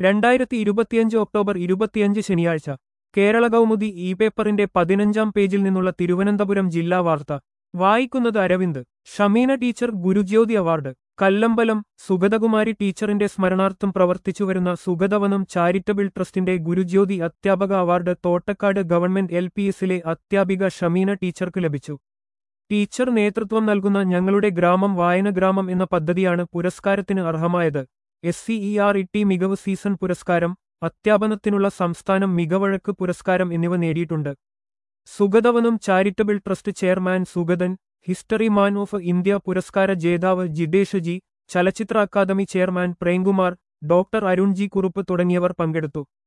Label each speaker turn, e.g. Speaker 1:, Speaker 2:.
Speaker 1: രണ്ടായിരത്തി ഇരുപത്തിയഞ്ച് ഒക്ടോബർ ഇരുപത്തിയഞ്ച് ശനിയാഴ്ച കേരള കൗമുദി ഇ പേപ്പറിന്റെ പതിനഞ്ചാം പേജിൽ നിന്നുള്ള തിരുവനന്തപുരം ജില്ലാ വാർത്ത വായിക്കുന്നത് അരവിന്ദ് ഷമീന ടീച്ചർ ഗുരുജ്യോതി അവാർഡ് കല്ലമ്പലം സുഗതകുമാരി ടീച്ചറിന്റെ സ്മരണാർത്ഥം പ്രവർത്തിച്ചുവരുന്ന സുഗതവനം ചാരിറ്റബിൾ ട്രസ്റ്റിന്റെ ഗുരുജ്യോതി അധ്യാപക award Thottakkad government L P എസിലെ അധ്യാപിക ഷമീന ടീച്ചർക്ക് ലഭിച്ചു ടീച്ചർ നേതൃത്വം നൽകുന്ന ഞങ്ങളുടെ ഗ്രാമം വായന ഗ്രാമം എന്ന പദ്ധതിയാണ് പുരസ്കാരത്തിന് അർഹമായത് S C E R T ടി മികവ് സീസൺ പുരസ്കാരം അധ്യാപനത്തിനുള്ള സംസ്ഥാനം മികവഴക്ക് പുരസ്കാരം എന്നിവ നേടിയിട്ടുണ്ട് Sugathavanam charitable trust chairman Sugathan history man of India പുരസ്കാര ജേതാവ് ജിതേഷ് ജി ചലച്ചിത്ര academy chairman Premkumar doctor Arun G Kurup തുടങ്ങിയവർ പങ്കെടുത്തു